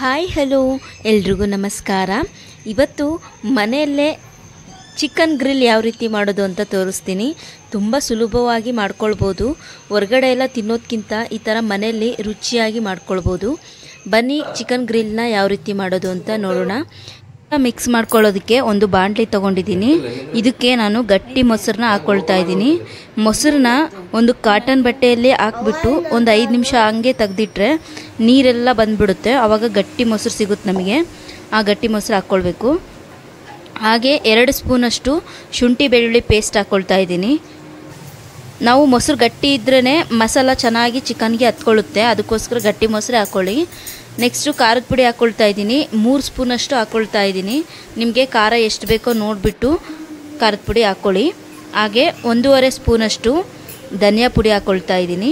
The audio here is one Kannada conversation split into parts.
ಹಾಯ್ ಹಲೋ ಎಲ್ರಿಗೂ ನಮಸ್ಕಾರ ಇವತ್ತು ಮನೆಯಲ್ಲೇ ಚಿಕನ್ ಗ್ರಿಲ್ ಯಾವ ರೀತಿ ಮಾಡೋದು ಅಂತ ತೋರಿಸ್ತೀನಿ ತುಂಬ ಸುಲಭವಾಗಿ ಮಾಡ್ಕೊಳ್ಬೋದು ಹೊರಗಡೆ ಎಲ್ಲ ತಿನ್ನೋದಕ್ಕಿಂತ ಈ ಥರ ಮನೆಯಲ್ಲಿ ರುಚಿಯಾಗಿ ಮಾಡ್ಕೊಳ್ಬೋದು ಬನ್ನಿ ಚಿಕನ್ ಗ್ರಿಲ್ನ ಯಾವ ರೀತಿ ಮಾಡೋದು ಅಂತ ನೋಡೋಣ ಮಿಕ್ಸ್ ಮಾಡ್ಕೊಳ್ಳೋದಕ್ಕೆ ಒಂದು ಬಾಣಲಿ ತೊಗೊಂಡಿದ್ದೀನಿ ಇದಕ್ಕೆ ನಾನು ಗಟ್ಟಿ ಮೊಸರನ್ನ ಹಾಕ್ಕೊಳ್ತಾ ಇದ್ದೀನಿ ಮೊಸರನ್ನ ಒಂದು ಕಾಟನ್ ಬಟ್ಟೆಯಲ್ಲಿ ಹಾಕ್ಬಿಟ್ಟು ಒಂದು ಐದು ನಿಮಿಷ ಹಂಗೆ ತೆಗ್ದಿಟ್ರೆ ನೀರೆಲ್ಲ ಬಂದ್ಬಿಡುತ್ತೆ ಆವಾಗ ಗಟ್ಟಿ ಮೊಸರು ಸಿಗುತ್ತೆ ನಮಗೆ ಆ ಗಟ್ಟಿ ಮೊಸರು ಹಾಕ್ಕೊಳ್ಬೇಕು ಹಾಗೆ ಎರಡು ಸ್ಪೂನಷ್ಟು ಶುಂಠಿ ಬೆಳ್ಳುಳ್ಳಿ ಪೇಸ್ಟ್ ಹಾಕ್ಕೊಳ್ತಾ ಇದ್ದೀನಿ ನಾವು ಮೊಸರು ಗಟ್ಟಿ ಇದ್ರೇ ಮಸಾಲ ಚೆನ್ನಾಗಿ ಚಿಕನ್ಗೆ ಹತ್ಕೊಳ್ಳುತ್ತೆ ಅದಕ್ಕೋಸ್ಕರ ಗಟ್ಟಿ ಮೊಸರು ಹಾಕ್ಕೊಳ್ಳಿ ನೆಕ್ಸ್ಟು ಖಾರದ ಪುಡಿ ಹಾಕ್ಕೊಳ್ತಾ ಇದ್ದೀನಿ ಮೂರು ಸ್ಪೂನಷ್ಟು ಹಾಕ್ಕೊಳ್ತಾ ಇದ್ದೀನಿ ನಿಮಗೆ ಖಾರ ಎಷ್ಟು ಬೇಕೋ ನೋಡಿಬಿಟ್ಟು ಖಾರದ ಪುಡಿ ಹಾಕ್ಕೊಳ್ಳಿ ಹಾಗೆ ಒಂದೂವರೆ ಸ್ಪೂನಷ್ಟು ಧನಿಯಾ ಪುಡಿ ಹಾಕ್ಕೊಳ್ತಾ ಇದ್ದೀನಿ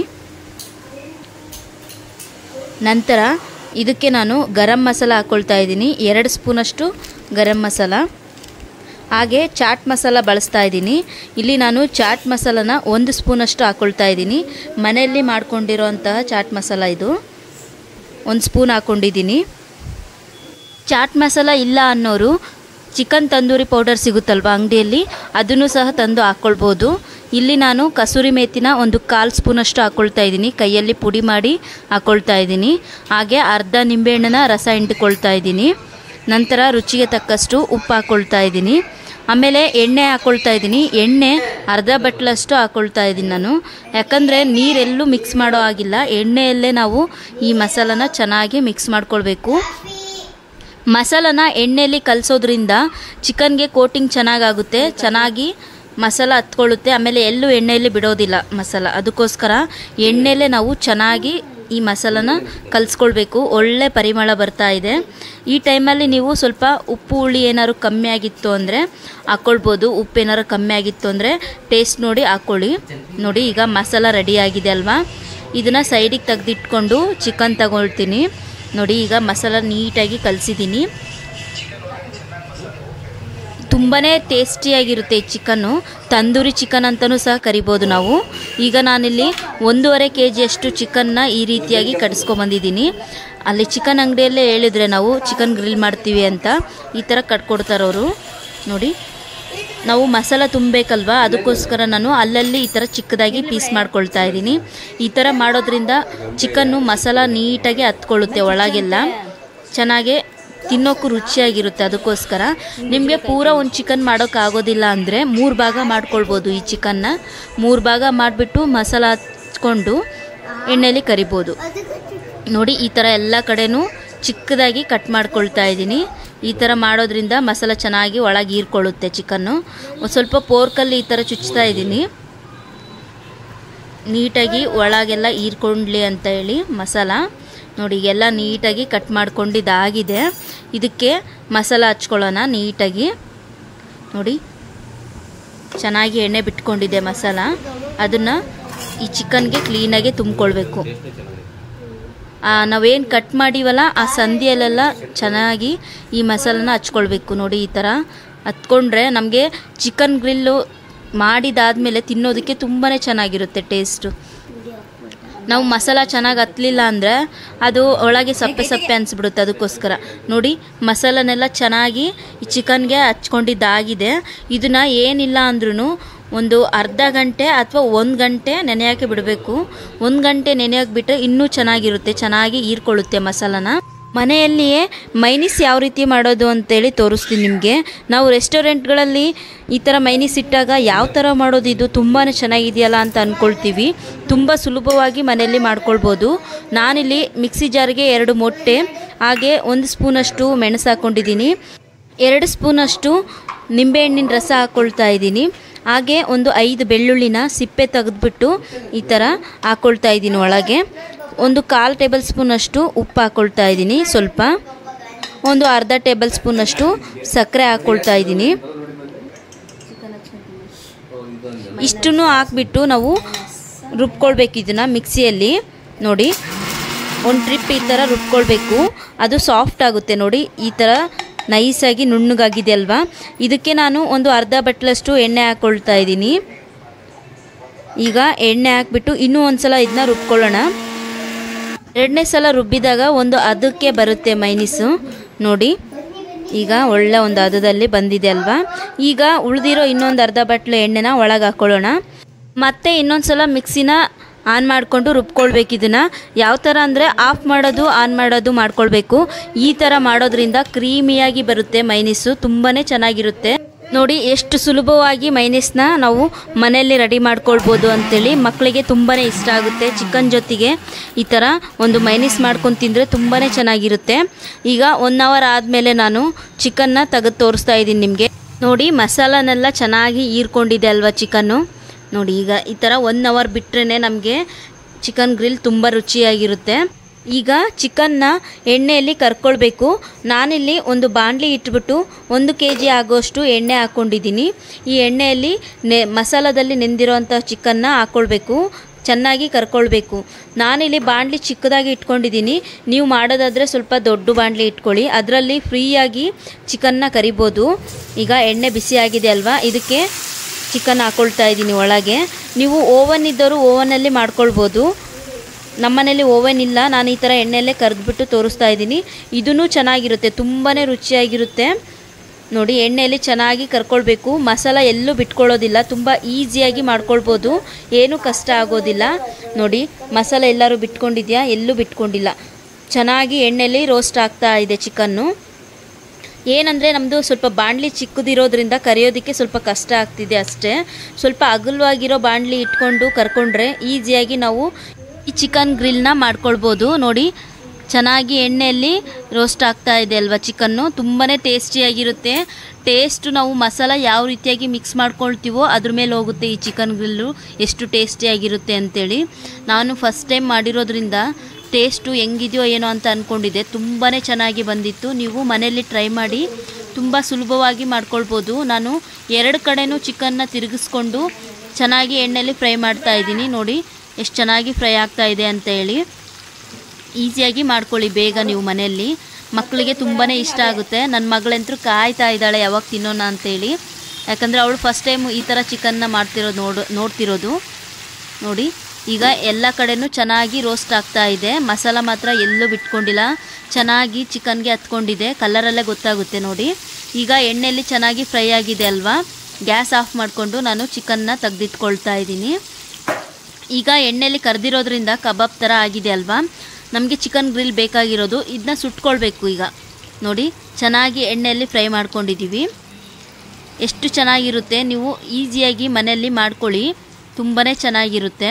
ನಂತರ ಇದಕ್ಕೆ ನಾನು ಗರಂ ಮಸಾಲ ಹಾಕ್ಕೊಳ್ತಾ ಇದ್ದೀನಿ ಎರಡು ಸ್ಪೂನಷ್ಟು ಗರಂ ಮಸಾಲ ಹಾಗೆ ಚಾಟ್ ಮಸಾಲ ಬಳಸ್ತಾ ಇದ್ದೀನಿ ಇಲ್ಲಿ ನಾನು ಚಾಟ್ ಮಸಾಲನ ಒಂದು ಸ್ಪೂನಷ್ಟು ಹಾಕ್ಕೊಳ್ತಾ ಇದ್ದೀನಿ ಮನೆಯಲ್ಲಿ ಮಾಡ್ಕೊಂಡಿರೋ ಅಂತಹ ಚಾಟ್ ಮಸಾಲ ಇದು ಒಂದು ಸ್ಪೂನ್ ಹಾಕ್ಕೊಂಡಿದ್ದೀನಿ ಚಾಟ್ ಮಸಾಲ ಇಲ್ಲ ಅನ್ನೋರು ಚಿಕನ್ ತಂದೂರಿ ಪೌಡರ್ ಸಿಗುತ್ತಲ್ವ ಅಂಗಡಿಯಲ್ಲಿ ಅದನ್ನು ಸಹ ತಂದು ಹಾಕ್ಕೊಳ್ಬೋದು ಇಲ್ಲಿ ನಾನು ಕಸೂರಿ ಮೇಥಿನ ಒಂದು ಕಾಲು ಸ್ಪೂನಷ್ಟು ಹಾಕ್ಕೊಳ್ತಾ ಇದ್ದೀನಿ ಕೈಯಲ್ಲಿ ಪುಡಿ ಮಾಡಿ ಹಾಕ್ಕೊಳ್ತಾ ಇದ್ದೀನಿ ಹಾಗೆ ಅರ್ಧ ನಿಂಬೆಹಣ್ಣನ ರಸ ಹಿಂಡ್ಕೊಳ್ತಾ ಇದ್ದೀನಿ ನಂತರ ರುಚಿಗೆ ತಕ್ಕಷ್ಟು ಉಪ್ಪು ಹಾಕ್ಕೊಳ್ತಾ ಇದ್ದೀನಿ ಆಮೇಲೆ ಎಣ್ಣೆ ಹಾಕ್ಕೊಳ್ತಾ ಇದ್ದೀನಿ ಎಣ್ಣೆ ಅರ್ಧ ಬಟ್ಲಷ್ಟು ಹಾಕ್ಕೊಳ್ತಾ ಇದ್ದೀನಿ ನಾನು ಯಾಕಂದರೆ ನೀರೆಲ್ಲೂ ಮಿಕ್ಸ್ ಮಾಡೋ ಆಗಿಲ್ಲ ಎಣ್ಣೆಯಲ್ಲೇ ನಾವು ಈ ಮಸಾಲನ ಚೆನ್ನಾಗಿ ಮಿಕ್ಸ್ ಮಾಡ್ಕೊಳ್ಬೇಕು ಮಸಾಲನ ಎಣ್ಣೆಯಲ್ಲಿ ಕಲಿಸೋದ್ರಿಂದ ಚಿಕನ್ಗೆ ಕೋಟಿಂಗ್ ಚೆನ್ನಾಗಾಗುತ್ತೆ ಚೆನ್ನಾಗಿ ಮಸಾಲ ಹತ್ಕೊಳ್ಳುತ್ತೆ ಆಮೇಲೆ ಎಲ್ಲೂ ಎಣ್ಣೆಯಲ್ಲಿ ಬಿಡೋದಿಲ್ಲ ಮಸಾಲ ಅದಕ್ಕೋಸ್ಕರ ಎಣ್ಣೆಯಲ್ಲೇ ನಾವು ಚೆನ್ನಾಗಿ ಈ ಮಸಾಲನ ಕಲಿಸ್ಕೊಳ್ಬೇಕು ಒಳ್ಳೆ ಪರಿಮಳ ಬರ್ತಾ ಇದೆ ಈ ಟೈಮಲ್ಲಿ ನೀವು ಸ್ವಲ್ಪ ಉಪ್ಪು ಹುಳಿ ಏನಾದ್ರು ಕಮ್ಮಿ ಆಗಿತ್ತು ಅಂದರೆ ಹಾಕ್ಕೊಳ್ಬೋದು ಉಪ್ಪು ಏನಾದ್ರು ಕಮ್ಮಿ ಆಗಿತ್ತು ಅಂದರೆ ಟೇಸ್ಟ್ ನೋಡಿ ಹಾಕ್ಕೊಳ್ಳಿ ನೋಡಿ ಈಗ ಮಸಾಲ ರೆಡಿ ಆಗಿದೆ ಅಲ್ವಾ ಇದನ್ನು ಸೈಡಿಗೆ ತೆಗೆದಿಟ್ಕೊಂಡು ಚಿಕನ್ ತಗೊಳ್ತೀನಿ ನೋಡಿ ಈಗ ಮಸಾಲ ನೀಟಾಗಿ ಕಲಿಸಿದ್ದೀನಿ ತುಂಬಾ ಟೇಸ್ಟಿಯಾಗಿರುತ್ತೆ ಈ ಚಿಕನ್ನು ತಂದೂರಿ ಚಿಕನ್ ಅಂತಲೂ ಸಹ ಕರಿಬೋದು ನಾವು ಈಗ ನಾನಿಲ್ಲಿ ಒಂದೂವರೆ ಕೆ ಜಿಯಷ್ಟು ಚಿಕನ್ನ ಈ ರೀತಿಯಾಗಿ ಕಟ್ಸ್ಕೊಂಬಂದಿದ್ದೀನಿ ಅಲ್ಲಿ ಚಿಕನ್ ಅಂಗಡಿಯಲ್ಲೇ ಹೇಳಿದ್ರೆ ನಾವು ಚಿಕನ್ ಗ್ರಿಲ್ ಮಾಡ್ತೀವಿ ಅಂತ ಈ ಥರ ಕಟ್ಕೊಡ್ತಾರವರು ನೋಡಿ ನಾವು ಮಸಾಲ ತುಂಬಬೇಕಲ್ವಾ ಅದಕ್ಕೋಸ್ಕರ ನಾನು ಅಲ್ಲಲ್ಲಿ ಈ ಥರ ಚಿಕ್ಕದಾಗಿ ಪೀಸ್ ಮಾಡ್ಕೊಳ್ತಾ ಇದ್ದೀನಿ ಈ ಥರ ಮಾಡೋದ್ರಿಂದ ಚಿಕನ್ನು ಮಸಾಲ ನೀಟಾಗಿ ಹತ್ಕೊಳ್ಳುತ್ತೆ ಒಳಗೆಲ್ಲ ಚೆನ್ನಾಗೆ ತಿನ್ನೋಕ್ಕೂ ರುಚಿಯಾಗಿರುತ್ತೆ ಅದಕ್ಕೋಸ್ಕರ ನಿಮಗೆ ಪೂರ ಒಂದು ಚಿಕನ್ ಮಾಡೋಕ್ಕಾಗೋದಿಲ್ಲ ಅಂದರೆ ಮೂರು ಭಾಗ ಮಾಡ್ಕೊಳ್ಬೋದು ಈ ಚಿಕನ್ನ ಮೂರು ಭಾಗ ಮಾಡಿಬಿಟ್ಟು ಮಸಾಲ ಹಚ್ಕೊಂಡು ಎಣ್ಣೆಯಲ್ಲಿ ಕರಿಬೋದು ನೋಡಿ ಈ ಥರ ಎಲ್ಲ ಕಡೆನೂ ಚಿಕ್ಕದಾಗಿ ಕಟ್ ಮಾಡ್ಕೊಳ್ತಾ ಇದ್ದೀನಿ ಈ ಥರ ಮಾಡೋದ್ರಿಂದ ಮಸಾಲ ಚೆನ್ನಾಗಿ ಒಳಗೆ ಹೀರ್ಕೊಳ್ಳುತ್ತೆ ಚಿಕನ್ನು ಒಂದು ಸ್ವಲ್ಪ ಪೋರ್ಕಲ್ಲಿ ಈ ಥರ ಚುಚ್ತಾ ಇದ್ದೀನಿ ನೀಟಾಗಿ ಒಳಗೆಲ್ಲ ಹೀರ್ಕೊಂಡ್ಲಿ ಅಂತ ಹೇಳಿ ಮಸಾಲ ನೋಡಿ ಎಲ್ಲ ನೀಟಾಗಿ ಕಟ್ ಮಾಡ್ಕೊಂಡಿದ್ದಾಗಿದೆ ಇದಕ್ಕೆ ಮಸಾಲ ಹಚ್ಕೊಳ್ಳೋಣ ನೀಟಾಗಿ ನೋಡಿ ಚೆನ್ನಾಗಿ ಎಣ್ಣೆ ಬಿಟ್ಕೊಂಡಿದೆ ಮಸಾಲ ಅದನ್ನು ಈ ಚಿಕನ್ಗೆ ಕ್ಲೀನಾಗಿ ತುಂಬಿಕೊಳ್ಬೇಕು ನಾವೇನು ಕಟ್ ಮಾಡಿವಲ್ಲ ಆ ಸಂದಿಯಲ್ಲೆಲ್ಲ ಚೆನ್ನಾಗಿ ಈ ಮಸಾಲನ ಹಚ್ಕೊಳ್ಬೇಕು ನೋಡಿ ಈ ಥರ ಹತ್ಕೊಂಡ್ರೆ ನಮಗೆ ಚಿಕನ್ ಗ್ರಿಲ್ಲು ಮಾಡಿದಾದಮೇಲೆ ತಿನ್ನೋದಕ್ಕೆ ತುಂಬಾ ಚೆನ್ನಾಗಿರುತ್ತೆ ಟೇಸ್ಟು ನಾವು ಮಸಾಲ ಚೆನ್ನಾಗಿ ಹತ್ತಲಿಲ್ಲ ಅಂದರೆ ಅದು ಒಳಗೆ ಸಪ್ಪೆ ಸಪ್ಪೆ ಅನಿಸ್ಬಿಡುತ್ತೆ ಅದಕ್ಕೋಸ್ಕರ ನೋಡಿ ಮಸಾಲನೆಲ್ಲ ಚೆನ್ನಾಗಿ ಈ ಚಿಕನ್ಗೆ ಹಚ್ಕೊಂಡಿದ್ದಾಗಿದೆ ಇದನ್ನು ಏನಿಲ್ಲ ಅಂದ್ರೂ ಒಂದು ಅರ್ಧ ಗಂಟೆ ಅಥವಾ ಒಂದು ಗಂಟೆ ನೆನೆಯೋಕ್ಕೆ ಬಿಡಬೇಕು ಒಂದು ಗಂಟೆ ನೆನೆಯೋಕೆ ಬಿಟ್ಟರೆ ಇನ್ನೂ ಚೆನ್ನಾಗಿರುತ್ತೆ ಚೆನ್ನಾಗಿ ಹೀರ್ಕೊಳ್ಳುತ್ತೆ ಮಸಾಲನ ಮನೆಯಲ್ಲಿಯೇ ಮೈನಿಸ್ ಯಾವ ರೀತಿ ಮಾಡೋದು ಅಂತೇಳಿ ತೋರಿಸ್ತೀನಿ ನಿಮಗೆ ನಾವು ರೆಸ್ಟೋರೆಂಟ್ಗಳಲ್ಲಿ ಈ ಥರ ಮೈನಿಸ್ ಇಟ್ಟಾಗ ಯಾವ ಥರ ಮಾಡೋದು ಇದು ತುಂಬಾ ಚೆನ್ನಾಗಿದೆಯಲ್ಲ ಅಂತ ಅಂದ್ಕೊಳ್ತೀವಿ ತುಂಬ ಸುಲಭವಾಗಿ ಮನೆಯಲ್ಲಿ ಮಾಡ್ಕೊಳ್ಬೋದು ನಾನಿಲ್ಲಿ ಮಿಕ್ಸಿ ಜಾರ್ಗೆ ಎರಡು ಮೊಟ್ಟೆ ಹಾಗೆ ಒಂದು ಸ್ಪೂನಷ್ಟು ಮೆಣಸು ಹಾಕ್ಕೊಂಡಿದ್ದೀನಿ ಎರಡು ಸ್ಪೂನಷ್ಟು ನಿಂಬೆಹಣ್ಣಿನ ರಸ ಹಾಕ್ಕೊಳ್ತಾ ಇದ್ದೀನಿ ಹಾಗೆ ಒಂದು ಐದು ಬೆಳ್ಳುಳ್ಳಿನ ಸಿಪ್ಪೆ ತೆಗೆದ್ಬಿಟ್ಟು ಈ ಥರ ಹಾಕ್ಕೊಳ್ತಾ ಇದ್ದೀನಿ ಒಳಗೆ ಒಂದು ಕಾಲು ಟೇಬಲ್ ಸ್ಪೂನಷ್ಟು ಉಪ್ಪು ಹಾಕ್ಕೊಳ್ತಾ ಇದ್ದೀನಿ ಸ್ವಲ್ಪ ಒಂದು ಅರ್ಧ ಟೇಬಲ್ ಸ್ಪೂನಷ್ಟು ಸಕ್ಕರೆ ಹಾಕ್ಕೊಳ್ತಾ ಇದ್ದೀನಿ ಇಷ್ಟನ್ನು ಹಾಕ್ಬಿಟ್ಟು ನಾವು ರುಬ್ಕೊಳ್ಬೇಕು ಇದನ್ನು ಮಿಕ್ಸಿಯಲ್ಲಿ ನೋಡಿ ಒಂದು ಟ್ರಿಪ್ ಈ ಥರ ರುಬ್ಕೊಳ್ಬೇಕು ಅದು ಸಾಫ್ಟ್ ಆಗುತ್ತೆ ನೋಡಿ ಈ ಥರ ನೈಸಾಗಿ ನುಣ್ಣಗಾಗಿದೆ ಅಲ್ವಾ ಇದಕ್ಕೆ ನಾನು ಒಂದು ಅರ್ಧ ಬಟ್ಲಷ್ಟು ಎಣ್ಣೆ ಹಾಕ್ಕೊಳ್ತಾ ಇದ್ದೀನಿ ಈಗ ಎಣ್ಣೆ ಹಾಕ್ಬಿಟ್ಟು ಇನ್ನೂ ಒಂದು ಸಲ ಇದನ್ನ ರುಬ್ಕೊಳ್ಳೋಣ ಎರಡನೇ ಸಲ ರುಬ್ಬಿದಾಗ ಒಂದು ಅದಕ್ಕೆ ಬರುತ್ತೆ ಮೈನಿಸು ನೋಡಿ ಈಗ ಒಳ್ಳೆ ಒಂದು ಹದದಲ್ಲಿ ಬಂದಿದೆ ಅಲ್ವಾ ಈಗ ಉಳಿದಿರೋ ಇನ್ನೊಂದು ಅರ್ಧ ಬಟ್ಲು ಎಣ್ಣೆನ ಒಳಗೆ ಹಾಕ್ಕೊಳ್ಳೋಣ ಮತ್ತೆ ಇನ್ನೊಂದು ಸಲ ಮಿಕ್ಸಿನ ಆನ್ ಮಾಡಿಕೊಂಡು ರುಬ್ಕೊಳ್ಬೇಕು ಇದನ್ನು ಯಾವ ಥರ ಅಂದರೆ ಆಫ್ ಮಾಡೋದು ಆನ್ ಮಾಡೋದು ಮಾಡ್ಕೊಳ್ಬೇಕು ಈ ಥರ ಮಾಡೋದ್ರಿಂದ ಕ್ರೀಮಿಯಾಗಿ ಬರುತ್ತೆ ಮೈನಿಸು ತುಂಬಾ ಚೆನ್ನಾಗಿರುತ್ತೆ ನೋಡಿ ಎಷ್ಟು ಸುಲಭವಾಗಿ ಮೈನೀಸ್ನ ನಾವು ಮನೆಯಲ್ಲಿ ರೆಡಿ ಮಾಡ್ಕೊಳ್ಬೋದು ಅಂತೇಳಿ ಮಕ್ಕಳಿಗೆ ತುಂಬಾ ಇಷ್ಟ ಆಗುತ್ತೆ ಚಿಕನ್ ಜೊತೆಗೆ ಈ ಥರ ಒಂದು ಮೈನೀಸ್ ಮಾಡ್ಕೊಂಡು ತಿಂದರೆ ತುಂಬಾ ಚೆನ್ನಾಗಿರುತ್ತೆ ಈಗ ಒನ್ ಅವರ್ ಆದಮೇಲೆ ನಾನು ಚಿಕನ್ನ ತೆಗೆದು ತೋರಿಸ್ತಾ ಇದ್ದೀನಿ ನಿಮಗೆ ನೋಡಿ ಮಸಾಲನೆಲ್ಲ ಚೆನ್ನಾಗಿ ಹೀರ್ಕೊಂಡಿದೆ ಅಲ್ವಾ ಚಿಕನ್ನು ನೋಡಿ ಈಗ ಈ ಥರ ಒನ್ ಅವರ್ ಬಿಟ್ರೇ ನಮಗೆ ಚಿಕನ್ ಗ್ರಿಲ್ ತುಂಬ ರುಚಿಯಾಗಿರುತ್ತೆ ಈಗ ಚಿಕನ್ನ ಎಣ್ಣೆಯಲ್ಲಿ ಕರ್ಕೊಳ್ಬೇಕು ನಾನಿಲ್ಲಿ ಒಂದು ಬಾಣಲಿ ಇಟ್ಬಿಟ್ಟು ಒಂದು ಕೆ ಜಿ ಆಗೋಷ್ಟು ಎಣ್ಣೆ ಹಾಕ್ಕೊಂಡಿದ್ದೀನಿ ಈ ಎಣ್ಣೆಯಲ್ಲಿ ನೆ ಮಸಾಲದಲ್ಲಿ ನೆಂದಿರೋಂಥ ಚಿಕನ್ನ ಹಾಕ್ಕೊಳ್ಬೇಕು ಚೆನ್ನಾಗಿ ಕರ್ಕೊಳ್ಬೇಕು ನಾನಿಲ್ಲಿ ಬಾಣಲಿ ಚಿಕ್ಕದಾಗಿ ಇಟ್ಕೊಂಡಿದ್ದೀನಿ ನೀವು ಮಾಡೋದಾದರೆ ಸ್ವಲ್ಪ ದೊಡ್ಡ ಬಾಣಲಿ ಇಟ್ಕೊಳ್ಳಿ ಅದರಲ್ಲಿ ಫ್ರೀಯಾಗಿ ಚಿಕನ್ನ ಕರಿಬೋದು ಈಗ ಎಣ್ಣೆ ಬಿಸಿಯಾಗಿದೆ ಅಲ್ವಾ ಇದಕ್ಕೆ ಚಿಕನ್ ಹಾಕ್ಕೊಳ್ತಾ ಇದ್ದೀನಿ ಒಳಗೆ ನೀವು ಓವನ್ ಇದ್ದರೂ ಓವನಲ್ಲಿ ಮಾಡ್ಕೊಳ್ಬೋದು ನಮ್ಮನೇಲಿ ಓವನ್ ಇಲ್ಲ ನಾನು ಈ ಥರ ಎಣ್ಣೆಯಲ್ಲೇ ಕರೆದ್ಬಿಟ್ಟು ತೋರಿಸ್ತಾ ಇದ್ದೀನಿ ಇದೂ ಚೆನ್ನಾಗಿರುತ್ತೆ ತುಂಬಾ ರುಚಿಯಾಗಿರುತ್ತೆ ನೋಡಿ ಎಣ್ಣೆಯಲ್ಲಿ ಚೆನ್ನಾಗಿ ಕರ್ಕೊಳ್ಬೇಕು ಮಸಾಲ ಎಲ್ಲೂ ಬಿಟ್ಕೊಳ್ಳೋದಿಲ್ಲ ತುಂಬ ಈಸಿಯಾಗಿ ಮಾಡ್ಕೊಳ್ಬೋದು ಏನೂ ಕಷ್ಟ ಆಗೋದಿಲ್ಲ ನೋಡಿ ಮಸಾಲ ಎಲ್ಲರೂ ಬಿಟ್ಕೊಂಡಿದೆಯಾ ಎಲ್ಲೂ ಬಿಟ್ಕೊಂಡಿಲ್ಲ ಚೆನ್ನಾಗಿ ಎಣ್ಣೆಯಲ್ಲಿ ರೋಸ್ಟ್ ಆಗ್ತಾ ಇದೆ ಚಿಕನ್ನು ಏನಂದರೆ ನಮ್ಮದು ಸ್ವಲ್ಪ ಬಾಣಲಿ ಚಿಕ್ಕದಿರೋದ್ರಿಂದ ಕರಿಯೋದಕ್ಕೆ ಸ್ವಲ್ಪ ಕಷ್ಟ ಆಗ್ತಿದೆ ಅಷ್ಟೇ ಸ್ವಲ್ಪ ಅಗಲವಾಗಿರೋ ಬಾಣಲಿ ಇಟ್ಕೊಂಡು ಕರ್ಕೊಂಡ್ರೆ ಈಸಿಯಾಗಿ ನಾವು ಈ ಚಿಕನ್ ಗ್ರಿಲ್ನ ಮಾಡ್ಕೊಳ್ಬೋದು ನೋಡಿ ಚೆನ್ನಾಗಿ ಎಣ್ಣೆಯಲ್ಲಿ ರೋಸ್ಟ್ ಆಗ್ತಾ ಇದೆ ಅಲ್ವಾ ಚಿಕನ್ನು ತುಂಬಾ ಟೇಸ್ಟಿಯಾಗಿರುತ್ತೆ ಟೇಸ್ಟು ನಾವು ಮಸಾಲ ಯಾವ ರೀತಿಯಾಗಿ ಮಿಕ್ಸ್ ಮಾಡ್ಕೊಳ್ತೀವೋ ಅದ್ರ ಮೇಲೆ ಹೋಗುತ್ತೆ ಈ ಚಿಕನ್ ಗ್ರಿಲ್ಲು ಎಷ್ಟು ಟೇಸ್ಟಿಯಾಗಿರುತ್ತೆ ಅಂತೇಳಿ ನಾನು ಫಸ್ಟ್ ಟೈಮ್ ಮಾಡಿರೋದ್ರಿಂದ ಟೇಸ್ಟು ಹೆಂಗಿದೆಯೋ ಏನೋ ಅಂತ ಅಂದ್ಕೊಂಡಿದ್ದೆ ತುಂಬಾ ಚೆನ್ನಾಗಿ ಬಂದಿತ್ತು ನೀವು ಮನೆಯಲ್ಲಿ ಟ್ರೈ ಮಾಡಿ ತುಂಬ ಸುಲಭವಾಗಿ ಮಾಡ್ಕೊಳ್ಬೋದು ನಾನು ಎರಡು ಕಡೆನೂ ಚಿಕನ್ನ ತಿರುಗಿಸ್ಕೊಂಡು ಚೆನ್ನಾಗಿ ಎಣ್ಣೆಯಲ್ಲಿ ಫ್ರೈ ಮಾಡ್ತಾ ಇದ್ದೀನಿ ನೋಡಿ ಎಷ್ಟು ಚೆನ್ನಾಗಿ ಫ್ರೈ ಆಗ್ತಾ ಇದೆ ಅಂತ ಹೇಳಿ ಈಸಿಯಾಗಿ ಮಾಡ್ಕೊಳ್ಳಿ ಬೇಗ ನೀವು ಮನೆಯಲ್ಲಿ ಮಕ್ಕಳಿಗೆ ತುಂಬಾ ಇಷ್ಟ ಆಗುತ್ತೆ ನನ್ನ ಮಗಳಂತೂ ಕಾಯ್ತಾ ಇದ್ದಾಳೆ ಯಾವಾಗ ತಿನ್ನೋಣ ಅಂತೇಳಿ ಯಾಕಂದರೆ ಅವಳು ಫಸ್ಟ್ ಟೈಮ್ ಈ ಥರ ಚಿಕನ್ನ ಮಾಡ್ತಿರೋದು ನೋಡು ನೋಡ್ತಿರೋದು ನೋಡಿ ಈಗ ಎಲ್ಲ ಕಡೆನೂ ಚೆನ್ನಾಗಿ ರೋಸ್ಟ್ ಆಗ್ತಾ ಇದೆ ಮಸಾಲ ಮಾತ್ರ ಎಲ್ಲೂ ಬಿಟ್ಕೊಂಡಿಲ್ಲ ಚೆನ್ನಾಗಿ ಚಿಕನ್ಗೆ ಹತ್ಕೊಂಡಿದೆ ಕಲರಲ್ಲೇ ಗೊತ್ತಾಗುತ್ತೆ ನೋಡಿ ಈಗ ಎಣ್ಣೆಯಲ್ಲಿ ಚೆನ್ನಾಗಿ ಫ್ರೈ ಆಗಿದೆ ಅಲ್ವಾ ಗ್ಯಾಸ್ ಆಫ್ ಮಾಡಿಕೊಂಡು ನಾನು ಚಿಕನ್ನ ತೆಗೆದಿಟ್ಕೊಳ್ತಾ ಇದ್ದೀನಿ ಈಗ ಎಣ್ಣೆಯಲ್ಲಿ ಕರೆದಿರೋದ್ರಿಂದ ಕಬಾಬ್ ಥರ ಆಗಿದೆ ಅಲ್ವಾ ನಮಗೆ ಚಿಕನ್ ಗ್ರಿಲ್ ಬೇಕಾಗಿರೋದು ಇದನ್ನ ಸುಟ್ಕೊಳ್ಬೇಕು ಈಗ ನೋಡಿ ಚೆನ್ನಾಗಿ ಎಣ್ಣೆಯಲ್ಲಿ ಫ್ರೈ ಮಾಡ್ಕೊಂಡಿದ್ದೀವಿ ಎಷ್ಟು ಚೆನ್ನಾಗಿರುತ್ತೆ ನೀವು ಈಸಿಯಾಗಿ ಮನೆಯಲ್ಲಿ ಮಾಡ್ಕೊಳ್ಳಿ ತುಂಬಾ ಚೆನ್ನಾಗಿರುತ್ತೆ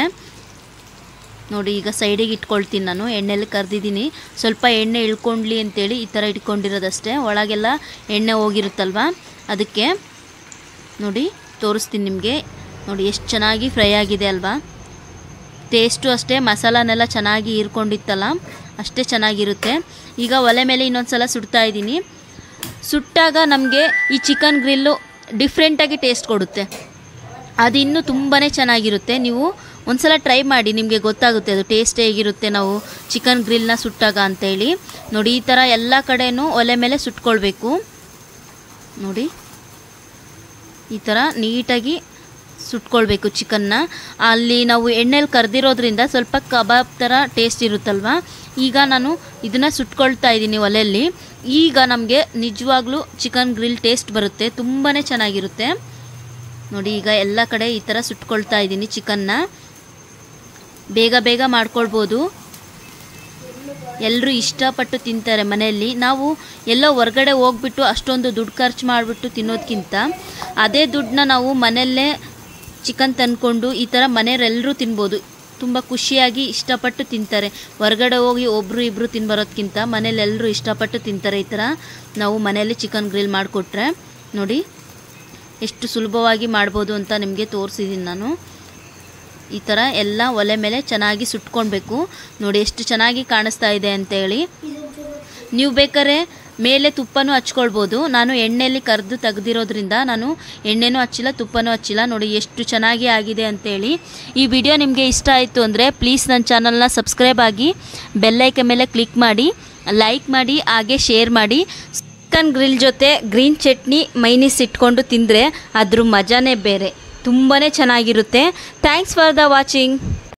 ನೋಡಿ ಈಗ ಸೈಡಿಗೆ ಇಟ್ಕೊಳ್ತೀನಿ ನಾನು ಎಣ್ಣೆಯಲ್ಲಿ ಕರೆದಿದ್ದೀನಿ ಸ್ವಲ್ಪ ಎಣ್ಣೆ ಇಳ್ಕೊಂಡ್ಲಿ ಅಂತೇಳಿ ಈ ಥರ ಇಟ್ಕೊಂಡಿರೋದಷ್ಟೇ ಒಳಗೆಲ್ಲ ಎಣ್ಣೆ ಹೋಗಿರುತ್ತಲ್ವ ಅದಕ್ಕೆ ನೋಡಿ ತೋರಿಸ್ತೀನಿ ನಿಮಗೆ ನೋಡಿ ಎಷ್ಟು ಚೆನ್ನಾಗಿ ಫ್ರೈ ಆಗಿದೆ ಅಲ್ವಾ ಟೇಸ್ಟು ಅಷ್ಟೇ ಮಸಾಲಾನೆಲ್ಲ ಚೆನ್ನಾಗಿ ಹೀರ್ಕೊಂಡಿತ್ತಲ್ಲ ಅಷ್ಟೇ ಚೆನ್ನಾಗಿರುತ್ತೆ ಈಗ ಒಲೆ ಮೇಲೆ ಇನ್ನೊಂದು ಸಲ ಸುಡ್ತಾ ಇದ್ದೀನಿ ಸುಟ್ಟಾಗ ನಮಗೆ ಈ ಚಿಕನ್ ಗ್ರಿಲ್ಲು ಡಿಫ್ರೆಂಟಾಗಿ ಟೇಸ್ಟ್ ಕೊಡುತ್ತೆ ಅದು ಇನ್ನೂ ತುಂಬಾ ಚೆನ್ನಾಗಿರುತ್ತೆ ನೀವು ಒಂದ್ಸಲ ಟ್ರೈ ಮಾಡಿ ನಿಮಗೆ ಗೊತ್ತಾಗುತ್ತೆ ಅದು ಟೇಸ್ಟ್ ಹೇಗಿರುತ್ತೆ ನಾವು ಚಿಕನ್ ಗ್ರಿಲ್ನ ಸುಟ್ಟಾಗ ಅಂತೇಳಿ ನೋಡಿ ಈ ಥರ ಎಲ್ಲ ಕಡೆನೂ ಒಲೆ ಮೇಲೆ ಸುಟ್ಕೊಳ್ಬೇಕು ನೋಡಿ ಈ ಥರ ನೀಟಾಗಿ ಸುಟ್ಕೊಳ್ಬೇಕು ಚಿಕನ್ನ ಅಲ್ಲಿ ನಾವು ಎಣ್ಣೆಲಿ ಕರೆದಿರೋದ್ರಿಂದ ಸ್ವಲ್ಪ ಕಬಾಬ್ ಥರ ಟೇಸ್ಟ್ ಇರುತ್ತಲ್ವ ಈಗ ನಾನು ಇದನ್ನು ಸುಟ್ಕೊಳ್ತಾ ಇದ್ದೀನಿ ಒಲೆಯಲ್ಲಿ ಈಗ ನಮಗೆ ನಿಜವಾಗ್ಲೂ ಚಿಕನ್ ಗ್ರಿಲ್ ಟೇಸ್ಟ್ ಬರುತ್ತೆ ತುಂಬಾ ಚೆನ್ನಾಗಿರುತ್ತೆ ನೋಡಿ ಈಗ ಎಲ್ಲ ಕಡೆ ಈ ಥರ ಸುಟ್ಕೊಳ್ತಾ ಇದ್ದೀನಿ ಚಿಕನ್ನ ಬೇಗ ಬೇಗ ಮಾಡ್ಕೊಳ್ಬೋದು ಎಲ್ಲರೂ ಇಷ್ಟಪಟ್ಟು ತಿಂತಾರೆ ಮನೆಯಲ್ಲಿ ನಾವು ಎಲ್ಲೋ ಹೊರ್ಗಡೆ ಹೋಗ್ಬಿಟ್ಟು ಅಷ್ಟೊಂದು ದುಡ್ಡು ಖರ್ಚು ಮಾಡಿಬಿಟ್ಟು ತಿನ್ನೋದಕ್ಕಿಂತ ಅದೇ ದುಡ್ಡನ್ನ ನಾವು ಮನೆಯಲ್ಲೇ ಚಿಕನ್ ತಂದ್ಕೊಂಡು ಈ ಥರ ಮನೆಯವರೆಲ್ಲರೂ ತಿನ್ಬೋದು ತುಂಬ ಖುಷಿಯಾಗಿ ಇಷ್ಟಪಟ್ಟು ತಿಂತಾರೆ ಹೊರ್ಗಡೆ ಹೋಗಿ ಒಬ್ಬರು ಇಬ್ಬರು ತಿನ್ಬರೋದ್ಕಿಂತ ಮನೇಲಿ ಎಲ್ಲರೂ ಇಷ್ಟಪಟ್ಟು ತಿಂತಾರೆ ಈ ಥರ ನಾವು ಮನೆಯಲ್ಲಿ ಚಿಕನ್ ಗ್ರಿಲ್ ಮಾಡಿಕೊಟ್ರೆ ನೋಡಿ ಎಷ್ಟು ಸುಲಭವಾಗಿ ಮಾಡ್ಬೋದು ಅಂತ ನಿಮಗೆ ತೋರಿಸಿದ್ದೀನಿ ನಾನು ಈ ಥರ ಎಲ್ಲ ಒಲೆ ಮೇಲೆ ಚೆನ್ನಾಗಿ ಸುಟ್ಕೊಳ್ಬೇಕು ನೋಡಿ ಎಷ್ಟು ಚೆನ್ನಾಗಿ ಕಾಣಿಸ್ತಾ ಇದೆ ಅಂತೇಳಿ ನೀವು ಬೇಕಾದ್ರೆ ಮೇಲೆ ತುಪ್ಪನೂ ಹಚ್ಕೊಳ್ಬೋದು ನಾನು ಎಣ್ಣೆಯಲ್ಲಿ ಕರೆದು ತೆಗ್ದಿರೋದ್ರಿಂದ ನಾನು ಎಣ್ಣೆನೂ ಹಚ್ಚಿಲ್ಲ ತುಪ್ಪನೂ ಹಚ್ಚಿಲ್ಲ ನೋಡಿ ಎಷ್ಟು ಚೆನ್ನಾಗಿ ಆಗಿದೆ ಅಂತೇಳಿ ಈ ವಿಡಿಯೋ ನಿಮಗೆ ಇಷ್ಟ ಆಯಿತು ಅಂದರೆ ಪ್ಲೀಸ್ ನನ್ನ ಚಾನಲ್ನ ಸಬ್ಸ್ಕ್ರೈಬ್ ಆಗಿ ಬೆಲ್ಲೈಕ ಮೇಲೆ ಕ್ಲಿಕ್ ಮಾಡಿ ಲೈಕ್ ಮಾಡಿ ಹಾಗೆ ಶೇರ್ ಮಾಡಿ ಚಿಕನ್ ಗ್ರಿಲ್ ಜೊತೆ ಗ್ರೀನ್ ಚಟ್ನಿ ಮೈನೀಸ್ ಇಟ್ಕೊಂಡು ತಿಂದರೆ ಅದ್ರ ಮಜಾನೇ ಬೇರೆ ತುಂಬಾ ಚೆನ್ನಾಗಿರುತ್ತೆ ಥ್ಯಾಂಕ್ಸ್ ಫಾರ್ ದ ವಾಚಿಂಗ್